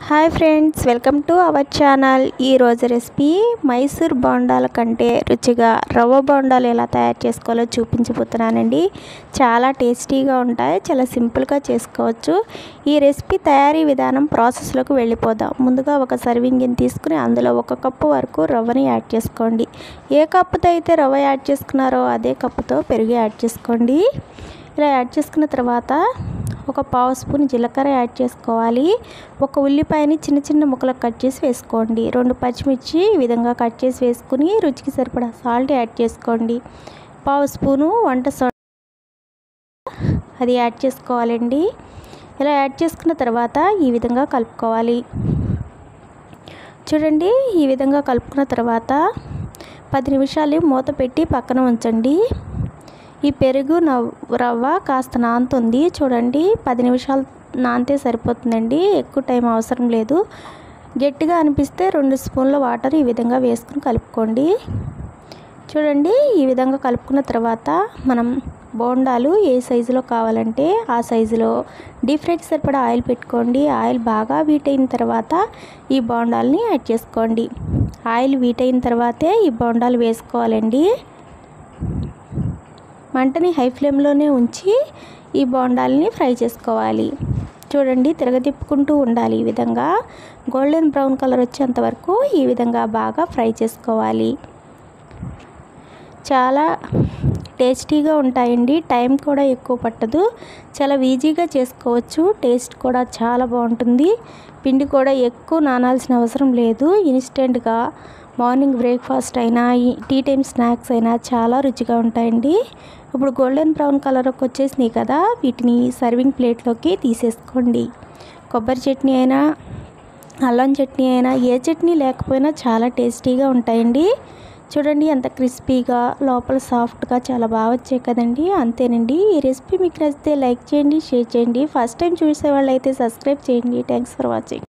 hi friends welcome to our channel ఈరోజు recipe Mysore బోండాల కంటే రుచిగా రవ్వ బోండాలు ఎలా తయారు చేసుకోవాలో చూపించబోతున్నానండి చాలా టేస్టీగా ఉంటాయి చాలా సింపుల్గా చేసుకోవచ్చు ఈ రెసిపీ తయారీ విధానం ప్రాసెస్లోకి వెళ్ళిపోదాం ముందుగా ఒక సర్వింగ్ గిన్నె తీసుకుని అందులో ఒక కప్పు వరకు రవ్వని యాడ్ చేసుకోండి ఏ కప్పుతో అయితే రవ్వ యాడ్ చేసుకున్నారో అదే కప్పుతో పెరుగు యాడ్ చేసుకోండి ఇలా యాడ్ చేసుకున్న తర్వాత ఒక పావు స్పూన్ జీలకర్ర యాడ్ చేసుకోవాలి ఒక ఉల్లిపాయని చిన్న చిన్న ముక్కలకు కట్ చేసి వేసుకోండి రెండు పచ్చిమిర్చి ఈ విధంగా కట్ చేసి వేసుకుని రుచికి సరిపడా సాల్ట్ యాడ్ చేసుకోండి పావు స్పూను వంట సోడా అది యాడ్ చేసుకోవాలండి ఇలా యాడ్ చేసుకున్న తర్వాత ఈ విధంగా కలుపుకోవాలి చూడండి ఈ విధంగా కలుపుకున్న తర్వాత పది నిమిషాలు మూత పెట్టి పక్కన ఉంచండి ఈ పెరుగు రవ్వ కాస్త నానుతుంది చూడండి పది నిమిషాలు నానితే సరిపోతుందండి ఎక్కువ టైం అవసరం లేదు గట్టిగా అనిపిస్తే రెండు స్పూన్ల వాటర్ ఈ విధంగా వేసుకుని కలుపుకోండి చూడండి ఈ విధంగా కలుపుకున్న తర్వాత మనం బోండాలు ఏ సైజులో కావాలంటే ఆ సైజులో డీప్ ఫ్రైకి సరిపడా ఆయిల్ పెట్టుకోండి ఆయిల్ బాగా వీట్ అయిన తర్వాత ఈ బోండాలని యాడ్ చేసుకోండి ఆయిల్ వీట్ అయిన తర్వాతే ఈ బోండాలు వేసుకోవాలండి మంటని హై ఫ్లేమ్లోనే ఉంచి ఈ బోండాలని ఫ్రై చేసుకోవాలి చూడండి తిరగతిప్పుకుంటూ ఉండాలి ఈ విధంగా గోల్డెన్ బ్రౌన్ కలర్ వచ్చేంత వరకు ఈ విధంగా బాగా ఫ్రై చేసుకోవాలి చాలా టేస్టీగా ఉంటాయండి టైం కూడా ఎక్కువ పట్టదు చాలా ఈజీగా చేసుకోవచ్చు టేస్ట్ కూడా చాలా బాగుంటుంది పిండి కూడా ఎక్కువ నానాల్సిన అవసరం లేదు ఇన్స్టెంట్గా మార్నింగ్ బ్రేక్ఫాస్ట్ అయినా టీ టైం స్నాక్స్ అయినా చాలా రుచిగా ఉంటాయండి ఇప్పుడు గోల్డెన్ బ్రౌన్ కలర్కి వచ్చేసినాయి కదా వీటిని సర్వింగ్ ప్లేట్లోకి తీసేసుకోండి కొబ్బరి చట్నీ అయినా అల్లం చట్నీ అయినా ఏ చట్నీ లేకపోయినా చాలా టేస్టీగా ఉంటాయండి చూడండి ఎంత క్రిస్పీగా లోపల సాఫ్ట్గా చాలా బాగా వచ్చాయి కదండి అంతేనండి ఈ రెసిపీ మీకు నచ్చితే లైక్ చేయండి షేర్ చేయండి ఫస్ట్ టైం చూసే వాళ్ళు అయితే సబ్స్క్రైబ్ చేయండి థ్యాంక్స్ ఫర్ వాచింగ్